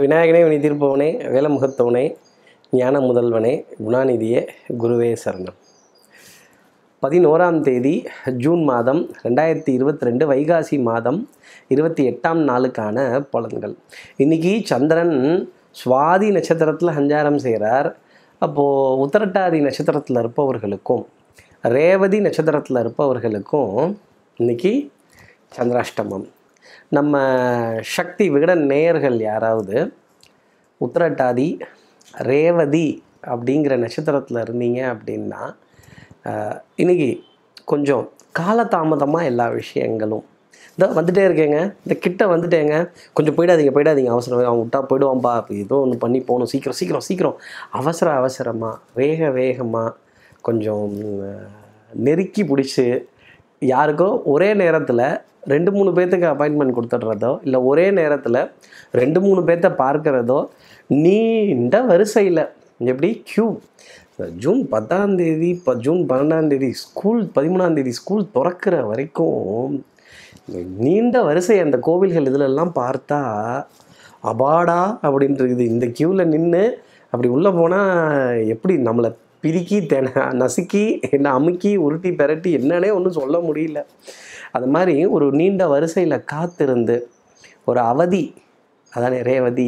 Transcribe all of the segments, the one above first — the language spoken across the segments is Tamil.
விநாயகனே வினி தீர்ப்பவனே வேலமுகத்தவனே ஞான முதல்வனே குணாநிதியே குருவே சரணம் பதினோராம் தேதி ஜூன் மாதம் ரெண்டாயிரத்தி இருபத்தி ரெண்டு வைகாசி மாதம் இருபத்தி எட்டாம் நாளுக்கான பலன்கள் இன்னைக்கு சந்திரன் சுவாதி நட்சத்திரத்தில் சஞ்சாரம் செய்கிறார் அப்போது உத்தரட்டாதி நட்சத்திரத்தில் இருப்பவர்களுக்கும் ரேவதி நட்சத்திரத்தில் இருப்பவர்களுக்கும் இன்னைக்கு சந்திராஷ்டமம் நம்ம சக்தி விகடன் நேயர்கள் யாராவது உத்திரட்டாதி ரேவதி அப்படிங்கிற நட்சத்திரத்தில் இருந்தீங்க அப்படின்னா ஆஹ், இன்னைக்கு கொஞ்சம் காலதாமதமாக எல்லா விஷயங்களும் இந்த வந்துட்டே இருக்கேங்க இந்த கிட்ட வந்துட்டேங்க கொஞ்சம் போயிடாதீங்க போயிடாதீங்க அவசரம் அவன் விட்டா போயிடுவான்பா அப்போ ஏதோ ஒன்று பண்ணி போகணும் சீக்கிரம் சீக்கிரம் சீக்கிரம் அவசர அவசரமாக வேக வேகமாக கொஞ்சம் ஆஹ், நெருக்கி பிடிச்சி யாருக்கோ ஒரே நேரத்தில் ரெண்டு மூணு பேர்த்துக்கு அப்பாயின்மெண்ட் கொடுத்துட்றதோ இல்லை ஒரே நேரத்தில் ரெண்டு மூணு பேர்த்த பார்க்கறதோ நீண்ட வரிசையில் எப்படி க்யூ ஜூன் பத்தாம் தேதி இப்போ ஜூன் பன்னெண்டாம் தேதி ஸ்கூல் பதிமூணாம் தேதி ஸ்கூல் திறக்கிற வரைக்கும் நீண்ட வரிசை அந்த கோவில்கள் இதிலெல்லாம் பார்த்தா அபாடா அப்படின்றது இந்த க்யூவில் நின்று அப்படி உள்ளே போனால் எப்படி நம்மளை பிரிக்கி தென நசுக்கி என்ன அமுக்கி உருட்டி பெரட்டி என்னன்னே ஒன்றும் சொல்ல முடியல அது மாதிரி ஒரு நீண்ட வரிசையில் காத்திருந்து ஒரு அவதி அதானே ரேவதி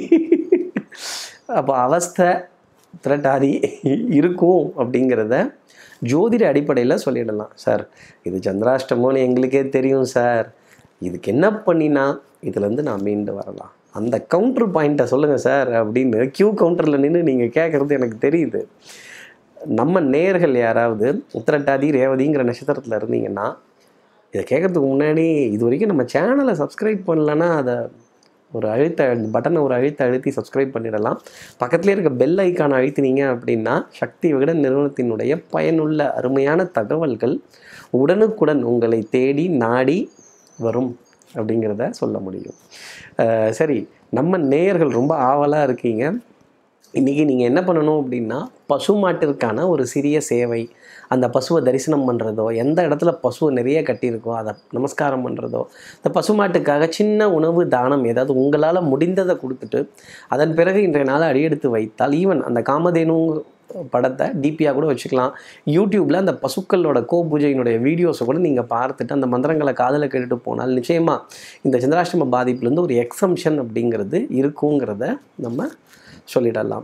அப்போ அவஸ்தை திரட்டாதி இருக்கும் அப்படிங்கிறத ஜோதிட அடிப்படையில் சொல்லிடலாம் சார் இது சந்திராஷ்டமோன்னு எங்களுக்கே தெரியும் சார் இதுக்கு என்ன பண்ணினா இதுலேருந்து நான் மீண்டு வரலாம் அந்த கவுண்டர் பாயிண்ட்டை சொல்லுங்கள் சார் அப்படின்னு கியூ கவுண்டரில் நின்று நீங்கள் கேட்குறது எனக்கு தெரியுது நம்ம நேர்கள் யாராவது உத்திரட்டாதி ரேவதிங்கிற நட்சத்திரத்தில் இருந்தீங்கன்னா இதை கேட்குறதுக்கு முன்னாடி இது வரைக்கும் நம்ம சேனலை சப்ஸ்கிரைப் பண்ணலன்னா அதை ஒரு அழுத்த பட்டனை ஒரு அழுத்த அழுத்தி சப்ஸ்கிரைப் பண்ணிடலாம் பக்கத்துலேயே இருக்க பெல் ஐக்கானை அழுத்தினீங்க அப்படின்னா சக்தி விகடன் நிறுவனத்தினுடைய பயனுள்ள அருமையான தகவல்கள் உடனுக்குடன் உங்களை தேடி நாடி வரும் அப்படிங்கிறத சொல்ல முடியும் அஹ் சரி நம்ம நேயர்கள் ரொம்ப ஆவலாக இருக்கீங்க இன்றைக்கி நீங்கள் என்ன பண்ணணும் அப்படின்னா பசுமாட்டிற்கான ஒரு சிறிய சேவை அந்த பசுவை தரிசனம் பண்ணுறதோ எந்த இடத்துல பசுவை நிறைய கட்டியிருக்கோ அதை நமஸ்காரம் பண்ணுறதோ இந்த பசுமாட்டுக்காக சின்ன உணவு தானம் ஏதாவது உங்களால் முடிந்ததை கொடுத்துட்டு அதன் பிறகு இன்றைய நாளை அடியெடுத்து வைத்தால் ஈவன் அந்த காமதேனு படத்தை டிபியாக கூட வச்சுக்கலாம் யூடியூப்பில் அந்த பசுக்களோட கோ பூஜையினுடைய வீடியோஸை கூட நீங்கள் பார்த்துட்டு அந்த மந்திரங்களை காதில் கேட்டுட்டு போனால் நிச்சயமாக இந்த சந்திராஷ்டம பாதிப்புலேருந்து ஒரு எக்ஸம்ஷன் அப்படிங்கிறது இருக்குங்கிறத நம்ம சொல்லிடலாம்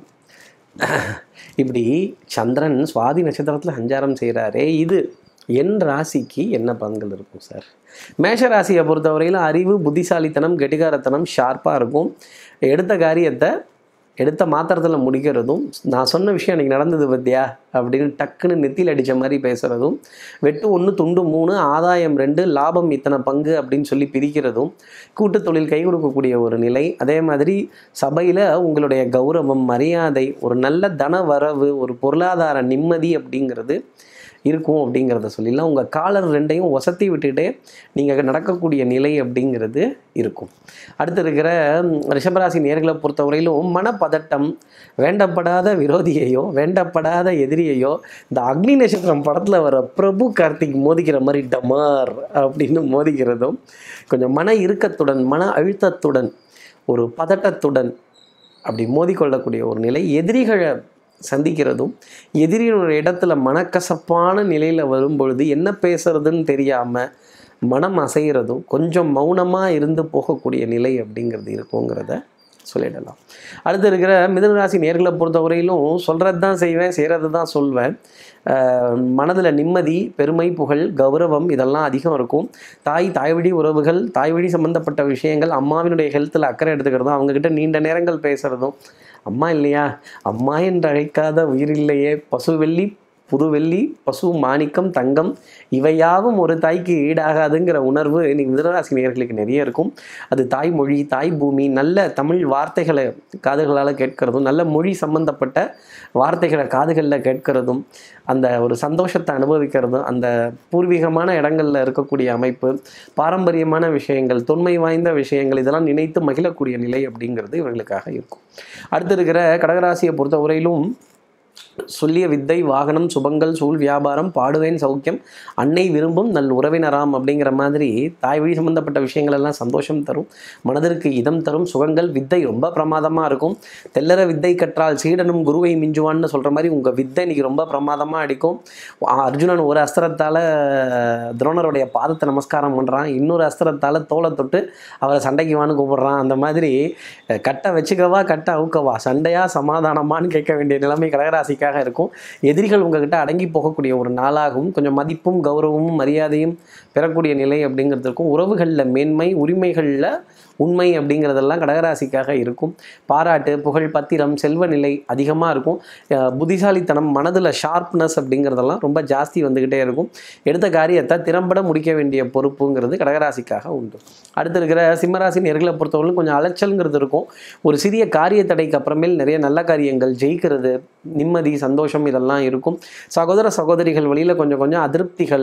இப்படி சந்திரன் சுவாதி நட்சத்திரத்தில் சஞ்சாரம் செய்கிறாரே இது என் ராசிக்கு என்ன பலன்கள் இருக்கும் சார் மேஷ ராசியை பொறுத்தவரையிலும் அறிவு புத்திசாலித்தனம் கெட்டிகாரத்தனம் ஷார்ப்பாக இருக்கும் எடுத்த காரியத்தை எடுத்த மாத்திரத்தில் முடிக்கிறதும் நான் சொன்ன விஷயம் அன்றைக்கி நடந்தது பத்தியா அப்படின்னு டக்குன்னு நெத்தியில் அடித்த மாதிரி பேசுகிறதும் வெட்டு ஒன்று துண்டு மூணு ஆதாயம் ரெண்டு லாபம் இத்தனை பங்கு அப்படின்னு சொல்லி பிரிக்கிறதும் கூட்டுத் தொழில் கை கொடுக்கக்கூடிய ஒரு நிலை அதே மாதிரி சபையில் உங்களுடைய கௌரவம் மரியாதை ஒரு நல்ல தன வரவு ஒரு பொருளாதார நிம்மதி அப்படிங்கிறது இருக்கும் அப்படிங்கிறத சொல்லிடலாம் உங்கள் காலர் ரெண்டையும் ஒசத்தி விட்டுட்டே நீங்கள் நடக்கக்கூடிய நிலை அப்படிங்கிறது இருக்கும் அடுத்து இருக்கிற ம், ரிஷபராசி நேர்களை பொறுத்தவரையிலும் மனப்பதட்டம் வேண்டப்படாத விரோதியையோ வேண்டப்படாத எதிரியையோ இந்த அக்னி நட்சத்திரம் படத்தில் வர பிரபு கார்த்திக் மோதிக்கிற மாதிரி டமார் அப்படின்னு மோதிக்கிறதும் கொஞ்சம் மன இறுக்கத்துடன் மன அழுத்தத்துடன் ஒரு பதட்டத்துடன் அப்படி மோதிக்கொள்ளக்கூடிய ஒரு நிலை எதிரிகளை சந்திக்கிறதும் எதிரியினுடைய இடத்துல மனக்கசப்பான நிலையில் வரும் பொழுது என்ன பேசுறதுன்னு தெரியாமல் மனம் அசைகிறதும் கொஞ்சம் மௌனமாக இருந்து போகக்கூடிய நிலை அப்படிங்கிறது இருக்குங்கிறத சொல்லிடலாம் அடுத்து இருக்கிற மிதுனராசி நேர்களை பொறுத்தவரையிலும் சொல்கிறது தான் செய்வேன் செய்கிறது தான் சொல்வேன் மனதில் நிம்மதி பெருமை புகழ் கௌரவம் இதெல்லாம் அதிகம் இருக்கும் தாய் தாய்வழி உறவுகள் தாய்வழி சம்மந்தப்பட்ட விஷயங்கள் அம்மாவினுடைய ஹெல்த்தில் அக்கறை எடுத்துக்கிறதும் அவங்கக்கிட்ட நீண்ட நேரங்கள் பேசுகிறதும் அம்மா இல்லையா அம்மா என்று அழைக்காத உயிர் இல்லையே பசுவெள்ளி புதுவெள்ளி பசு மாணிக்கம் தங்கம் இவையாவும் ஒரு தாய்க்கு ஈடாகாதுங்கிற உணர்வு இன்னைக்கு மிதனராசி நேயர்களுக்கு நிறைய இருக்கும் அது தாய்மொழி தாய் பூமி நல்ல தமிழ் வார்த்தைகளை காதுகளால் கேட்கிறதும் நல்ல மொழி சம்பந்தப்பட்ட வார்த்தைகளை காதுகளில் கேட்கிறதும் அந்த ஒரு சந்தோஷத்தை அனுபவிக்கிறதும் அந்த பூர்வீகமான இடங்களில் இருக்கக்கூடிய அமைப்பு பாரம்பரியமான விஷயங்கள் தொன்மை வாய்ந்த விஷயங்கள் இதெல்லாம் நினைத்து மகிழக்கூடிய நிலை அப்படிங்கிறது இவர்களுக்காக இருக்கும் அடுத்து இருக்கிற கடகராசியை பொறுத்தவரையிலும் சொல்லிய வித்தை வாகனம் சுபங்கள் சூழ் வியாபாரம் பாடுவேன் சௌக்கியம் அன்னை விரும்பும் நல் உறவினராம் அப்படிங்கிற மாதிரி தாய் வழி சம்பந்தப்பட்ட விஷயங்கள் எல்லாம் சந்தோஷம் தரும் மனதிற்கு இதம் தரும் சுகங்கள் வித்தை ரொம்ப பிரமாதமாக இருக்கும் தெல்லற வித்தை கற்றால் சீடனும் குருவை மிஞ்சுவான்னு சொல்கிற மாதிரி உங்கள் வித்தை இன்னைக்கு ரொம்ப பிரமாதமாக அடிக்கும் அர்ஜுனன் ஒரு அஸ்திரத்தால் துரோணருடைய பாதத்தை நமஸ்காரம் பண்ணுறான் இன்னொரு அஸ்திரத்தால் தோலை தொட்டு அவரை சண்டைக்கு வான்னு கூப்பிடுறான் அந்த மாதிரி அஹ், கட்டை வச்சுக்கவா கட்டை அவுக்கவா சண்டையா சமாதானமான்னு கேட்க வேண்டிய நிலைமை கடகராசிக்காக இருக்கும் எதிரிகள் உங்ககிட்ட அடங்கி போகக்கூடிய ஒரு நாளாகவும் கொஞ்சம் மதிப்பும் கௌரவமும் மரியாதையும் பெறக்கூடிய நிலை அப்படிங்கிறது இருக்கும் உறவுகளில் மேன்மை உரிமைகளில் உண்மை அப்படிங்கிறதெல்லாம் கடகராசிக்காக இருக்கும் பாராட்டு புகழ் பத்திரம் செல்வ நிலை அதிகமாக இருக்கும் அஹ் புத்திசாலித்தனம் மனதில் ஷார்ப்னஸ் அப்படிங்கிறதெல்லாம் ரொம்ப ஜாஸ்தி வந்துக்கிட்டே இருக்கும் எடுத்த காரியத்தை திறம்பட முடிக்க வேண்டிய பொறுப்புங்கிறது கடகராசிக்காக உண்டு அடுத்து இருக்கிற சிம்மராசி நேர்களை பொறுத்தவரைக்கும் கொஞ்சம் அலைச்சல்ங்கிறது இருக்கும் ஒரு சிறிய காரிய தடைக்கு அப்புறமேல் நிறைய நல்ல காரியங்கள் ஜெயிக்கிறது நிம்மதி சந்தோஷம் இதெல்லாம் இருக்கும் சகோதர சகோதரிகள் வழியில் கொஞ்சம் கொஞ்சம் அதிருப்திகள்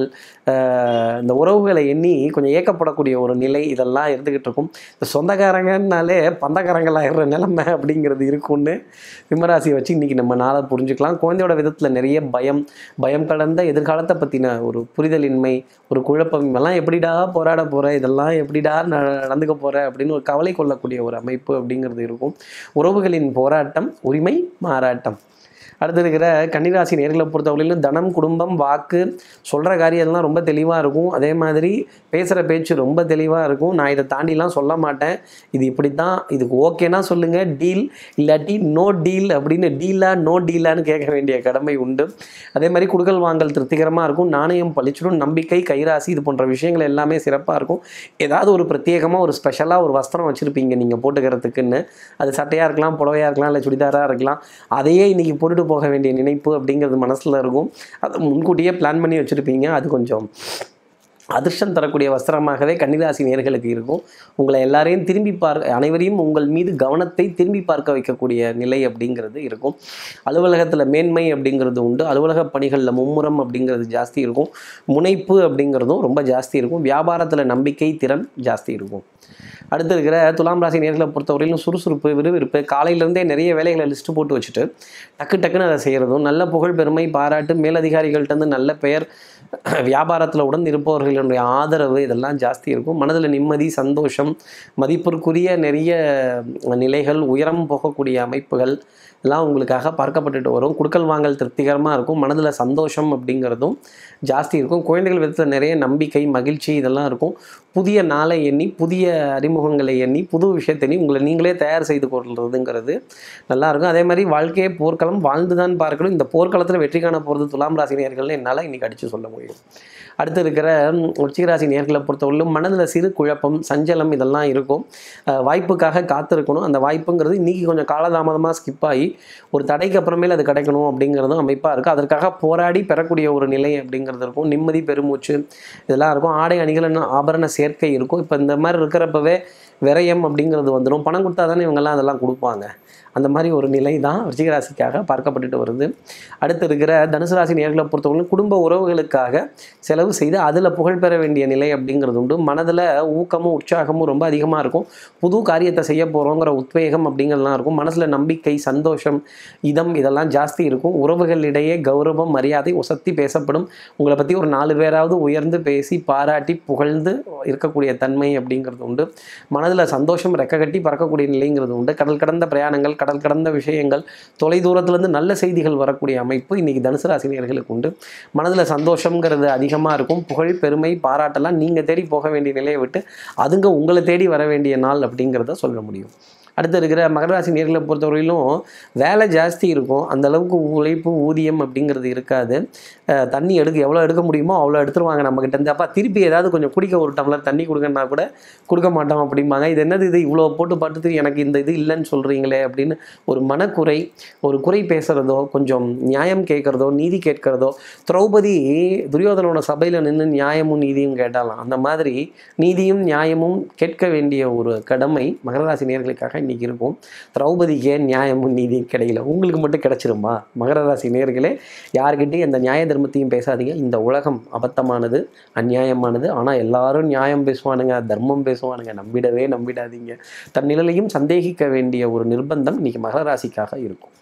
அஹ் இந்த உறவுகளை எண்ணி கொஞ்சம் ஏக்கப்படக்கூடிய ஒரு நிலை இதெல்லாம் இருந்துக்கிட்டு இருக்கும் இந்த சொந்தக்காரங்கன்னாலே பந்தக்காரங்களாகிற நிலைமை அப்படிங்கிறது இருக்கும்னு சிம்மராசியை வச்சு இன்றைக்கி நம்ம நாளை புரிஞ்சுக்கலாம் குழந்தையோட விதத்தில் நிறைய பயம் பயம் கலந்த எதிர்காலத்தை பற்றின ஒரு புரிதலின்மை ஒரு குழப்பம் இதெல்லாம் எப்படிடா போராட போகிற இதெல்லாம் எப்படிடா ந- நடந்துக்க போகிற அப்படின்னு ஒரு கவலை கொள்ளக்கூடிய ஒரு அமைப்பு அப்படிங்கிறது இருக்கும் உறவுகளின் போராட்டம் உரிமை மாறாட்டம் அடுத்து இருக்கிற கன்னிராசி நேர்களை பொறுத்தவரையிலும் தனம் குடும்பம் வாக்கு சொல்கிற காரியம்லாம் ரொம்ப தெளிவாக இருக்கும் அதே மாதிரி பேசுகிற பேச்சு ரொம்ப தெளிவாக இருக்கும் நான் இதை தாண்டிலாம் சொல்ல மாட்டேன் இது இப்படி தான் இதுக்கு ஓகேனா சொல்லுங்கள் டீல் இல்லாட்டி நோ டீல் அப்படின்னு டீலா நோ டீலான்னு கேட்க வேண்டிய கடமை உண்டு அதே மாதிரி குடுக்கல் வாங்கல் திருப்திகரமாக இருக்கும் நாணயம் பளிச்சிடும் நம்பிக்கை கைராசி இது போன்ற விஷயங்கள் எல்லாமே சிறப்பாக இருக்கும் ஏதாவது ஒரு பிரத்யேகமாக ஒரு ஸ்பெஷலாக ஒரு வஸ்திரம் வச்சுருப்பீங்க நீங்கள் போட்டுக்கிறதுக்குன்னு அது சட்டையாக இருக்கலாம் புடவையாக இருக்கலாம் இல்லை சுடிதாராக இருக்கலாம் அதையே இன்றைக்கி போட்டுட்டு போக வேண்டிய நினைப்பு அப்படிங்கிறது மனசில் இருக்கும் அதை முன்கூட்டியே பிளான் பண்ணி வச்சுருப்பீங்க அது கொஞ்சம் அதிர்ஷ்டம் தரக்கூடிய வஸ்திரமாகவே கன்னிராசி நேர்களுக்கு இருக்கும் உங்களை எல்லாரையும் திரும்பி பார்க்க அனைவரையும் உங்கள் மீது கவனத்தை திரும்பி பார்க்க வைக்கக்கூடிய நிலை அப்படிங்கிறது இருக்கும் அலுவலகத்தில் மேன்மை அப்படிங்கிறது உண்டு அலுவலக பணிகளில் மும்முரம் அப்படிங்கிறது ஜாஸ்தி இருக்கும் முனைப்பு அப்படிங்கிறதும் ரொம்ப ஜாஸ்தி இருக்கும் வியாபாரத்தில் நம்பிக்கை திறன் ஜாஸ்தி இருக்கும் அடுத்து இருக்கிற துலாம் ராசி நேர்களை பொறுத்தவரையிலும் சுறுசுறுப்பு விறுவிறுப்பு காலையிலேருந்தே நிறைய வேலைகளை லிஸ்ட்டு போட்டு வச்சுட்டு டக்கு டக்குன்னு அதை செய்கிறதும் நல்ல புகழ் பெருமை பாராட்டு மேலதிகாரிகள்கிட்ட நல்ல பெயர் வியாபாரத்தில் உடன் இருப்பவர்களுடைய ஆதரவு இதெல்லாம் ஜாஸ்தி இருக்கும் மனதில் நிம்மதி சந்தோஷம் மதிப்பிற்குரிய நிறைய நிலைகள் உயரம் போகக்கூடிய அமைப்புகள் எல்லாம் உங்களுக்காக பார்க்கப்பட்டுட்டு வரும் குடுக்கல் வாங்கல் திருப்திகரமாக இருக்கும் மனதில் சந்தோஷம் அப்படிங்கிறதும் ஜாஸ்தி இருக்கும் குழந்தைகள் விதத்தில் நிறைய நம்பிக்கை மகிழ்ச்சி இதெல்லாம் இருக்கும் புதிய நாளை எண்ணி புதிய அறிமுகங்களை எண்ணி புது விஷயத்தை எண்ணி உங்களை நீங்களே தயார் செய்து கொள்றதுங்கிறது நல்லா இருக்கும் அதே மாதிரி வாழ்க்கையே போர்க்களம் வாழ்ந்து தான் பார்க்கணும் இந்த போர்க்களத்தில் வெற்றி காண போகிறது துலாம் ராசி நேர்கள்னு என்னால் இன்னைக்கு அடித்து சொல்ல முடியும் அடுத்து இருக்கிற ம், விருச்சிக ராசி நேர்களை பொறுத்தவரையிலும் மனதில் சிறு குழப்பம் சஞ்சலம் இதெல்லாம் இருக்கும் அஹ், வாய்ப்புக்காக காத்திருக்கணும் அந்த வாய்ப்புங்கிறது இன்றைக்கி கொஞ்சம் காலதாமதமாக ஸ்கிப் ஆகி ஒரு தடைக்கு அப்புறமேல் அது கிடைக்கணும் அப்படிங்கிறதும் அமைப்பாக இருக்குது அதற்காக போராடி பெறக்கூடிய ஒரு நிலை அப்படிங்கிறது இருக்கும் நிம்மதி பெருமூச்சு இதெல்லாம் இருக்கும் ஆடை அணிகள் ஆபரண சேர்க்கை இருக்கும் இப்போ இந்த மாதிரி இருக்கிறப்பவே விரயம் அப்படிங்கிறது வந்துடும் பணம் கொடுத்தா தானே இவங்கெல்லாம் அதெல்லாம் கொடுப்பாங்க அந்த மாதிரி ஒரு நிலை தான் விருச்சிக ராசிக்காக பார்க்கப்பட்டுட்டு வருது அடுத்து இருக்கிற தனுசு ராசி நேர்களை பொறுத்தவரைக்கும் குடும்ப உறவுகளுக்காக செலவு செய்து அதில் புகழ் பெற வேண்டிய நிலை அப்படிங்கிறது உண்டு மனதில் ஊக்கமும் உற்சாகமும் ரொம்ப அதிகமாக இருக்கும் புது காரியத்தை செய்ய போகிறோங்கிற உத்வேகம் அப்படிங்கிறதுலாம் இருக்கும் மனசில் நம்பிக்கை சந்தோஷம் இதம் இதெல்லாம் ஜாஸ்தி இருக்கும் உறவுகளிடையே கௌரவம் மரியாதை உசத்தி பேசப்படும் உங்களை பற்றி ஒரு நாலு பேராவது உயர்ந்து பேசி பாராட்டி புகழ்ந்து இருக்கக்கூடிய தன்மை அப்படிங்கிறது உண்டு மனதில் சந்தோஷம் ரெக்க கட்டி பறக்கக்கூடிய நிலைங்கிறது உண்டு கடல் கடந்த பிரயாணங்கள் கடல் கடந்த விஷயங்கள் தொலை தூரத்துலேருந்து நல்ல செய்திகள் வரக்கூடிய அமைப்பு இன்றைக்கி தனுசு ராசினியர்களுக்கு உண்டு மனதில் சந்தோஷங்கிறது அதிகமாக இருக்கும் புகழ் பெருமை பாராட்டெல்லாம் நீங்கள் தேடி போக வேண்டிய நிலையை விட்டு அதுங்க உங்களை தேடி வர வேண்டிய நாள் அப்படிங்கிறத சொல்ல முடியும் அடுத்து இருக்கிற மகர ராசி நேர்களை பொறுத்தவரையிலும் வேலை ஜாஸ்தி இருக்கும் அந்த அளவுக்கு உழைப்பு ஊதியம் அப்படிங்கிறது இருக்காது அஹ் தண்ணி எடுக்க எவ்வளோ எடுக்க முடியுமோ அவ்வளோ எடுத்துருவாங்க நம்மக்கிட்ட இருந்து அப்பா திருப்பி ஏதாவது கொஞ்சம் குடிக்க ஒரு டம்ளர் தண்ணி கொடுங்கன்னா கூட கொடுக்க மாட்டோம் அப்படிம்பாங்க இது என்னது இது இவ்வளோ போட்டு பார்த்துட்டு எனக்கு இந்த இது இல்லைன்னு சொல்கிறீங்களே அப்படின்னு ஒரு மனக்குறை ஒரு குறை பேசுகிறதோ கொஞ்சம் நியாயம் கேட்குறதோ நீதி கேட்கிறதோ திரௌபதி துரியோதனோட சபையில் நின்று நியாயமும் நீதியும் கேட்டாலாம் அந்த மாதிரி நீதியும் நியாயமும் கேட்க வேண்டிய ஒரு கடமை மகர ராசி நேர்களுக்காக இன்றைக்கி இருக்கும் திரௌபதிக்கே நியாயமும் நீதியும் கிடைக்கல உங்களுக்கு மட்டும் கிடைச்சிருமா மகர ராசி நேர்களே யார்கிட்டையும் எந்த நியாய தர்மத்தையும் பேசாதீங்க இந்த உலகம் அபத்தமானது அநியாயமானது ஆனால் எல்லாரும் நியாயம் பேசுவானுங்க தர்மம் பேசுவானுங்க நம்பிடவே நம்பிடாதீங்க தன் நிழலையும் சந்தேகிக்க வேண்டிய ஒரு நிர்பந்தம் இன்னைக்கு மகர ராசிக்காக இருக்கும்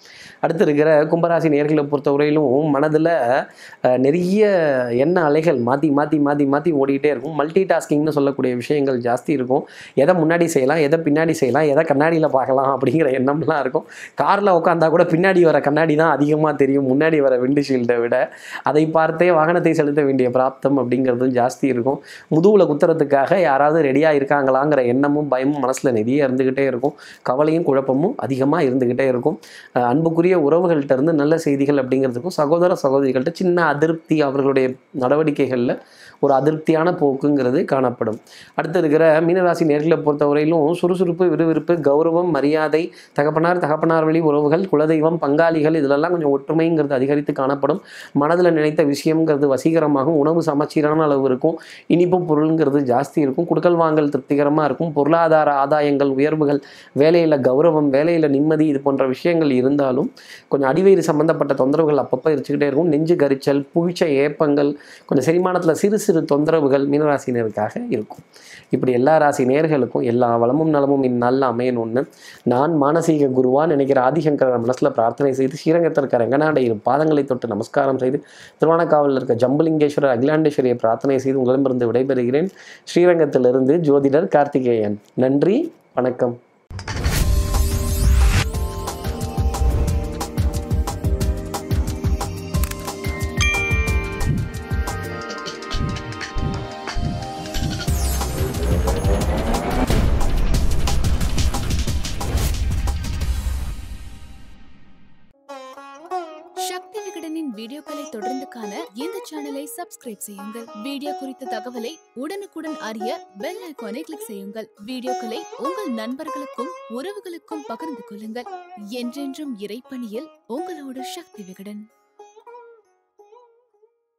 அடுத்து இருக்கிற கும்பராசி நேர்களை பொறுத்தவரையிலும் மனதில் நிறைய எண்ண அலைகள் மாற்றி மாற்றி மாற்றி மாற்றி ஓடிக்கிட்டே இருக்கும் மல்டி டாஸ்கிங்னு சொல்லக்கூடிய விஷயங்கள் ஜாஸ்தி இருக்கும் எதை முன்னாடி செய்யலாம் எதை பின்னாடி செய்யலாம் எதை கண்ணாடியில் பார்க்கலாம் அப்படிங்கிற எண்ணம்லாம் இருக்கும் காரில் உட்காந்தா கூட பின்னாடி வர கண்ணாடி தான் அதிகமாக தெரியும் முன்னாடி வர விண்டுஷீல்டை விட அதை பார்த்தே வாகனத்தை செலுத்த வேண்டிய பிராப்தம் அப்படிங்கிறதும் ஜாஸ்தி இருக்கும் முதுகுல குத்துறதுக்காக யாராவது ரெடியாக இருக்காங்களாங்கிற எண்ணமும் பயமும் மனசில் நிறைய இருந்துக்கிட்டே இருக்கும் கவலையும் குழப்பமும் அதிகமாக இருந்துக்கிட்டே இருக்கும் அஹ் அன்புக்குரிய உறவுகள்கிட்ட இருந்து நல்ல செய்திகள் அப்படிங்கிறதுக்கும் சகோதர சகோதரிகள்கிட்ட சின்ன அதிருப்தி அவர்களுடைய நடவடிக்கைகளில் ஒரு அதிருப்தியான போக்குங்கிறது காணப்படும் அடுத்து இருக்கிற மீனராசி நேர்களை பொறுத்தவரையிலும் சுறுசுறுப்பு விறுவிறுப்பு கௌரவம் மரியாதை தகப்பனார் தகப்பனார் வழி உறவுகள் குலதெய்வம் பங்காளிகள் இதிலெல்லாம் கொஞ்சம் ஒற்றுமைங்கிறது அதிகரித்து காணப்படும் மனதில் நினைத்த விஷயங்கிறது வசீகரமாகும் உணவு சமச்சீரான அளவு இருக்கும் இனிப்பு பொருளுங்கிறது ஜாஸ்தி இருக்கும் குடுக்கல் வாங்கல் திருப்திகரமாக இருக்கும் பொருளாதார ஆதாயங்கள் உயர்வுகள் வேலையில் கௌரவம் வேலையில் நிம்மதி இது போன்ற விஷயங்கள் இருந்தாலும் கொஞ்சம் அடிவயிறு சம்மந்தப்பட்ட தொந்தரவுகள் அப்பப்போ இருந்துக்கிட்டே இருக்கும் நெஞ்சு கரிச்சல் புவிச்ச ஏப்பங்கள் கொஞ்சம் செரிமானத்தில் சிறு சிறு தொந்தரவுகள் மீனராசினருக்காக இருக்கும் இப்படி எல்லா ராசி நேர்களுக்கும் எல்லா வளமும் நலமும் இந்நாளில் அமையணும்னு நான் மானசீக குருவா நினைக்கிற ஆதிசங்கர மனசில் பிரார்த்தனை செய்து ஸ்ரீரங்கத்தில் இருக்க ரங்கநாட இரு பாதங்களை தொட்டு நமஸ்காரம் செய்து திருவானக்காவலில் இருக்க ஜம்புலிங்கேஸ்வரர் அகிலாண்டேஸ்வரியை பிரார்த்தனை செய்து உங்களிடமிருந்து விடைபெறுகிறேன் ஸ்ரீரங்கத்திலிருந்து ஜோதிடர் கார்த்திகேயன் நன்றி வணக்கம் சக்தி விகடனின் வீடியோக்களை தொடர்ந்து காண இந்த சேனலை சப்ஸ்கிரைப் செய்யுங்கள் வீடியோ குறித்த தகவலை உடனுக்குடன் அறிய பெல் ஐகானை கிளிக் செய்யுங்கள் வீடியோக்களை உங்கள் நண்பர்களுக்கும் உறவுகளுக்கும் பகிர்ந்து கொள்ளுங்கள் என்றென்றும் இறைப்பணியில் உங்களோட சக்தி விகடன்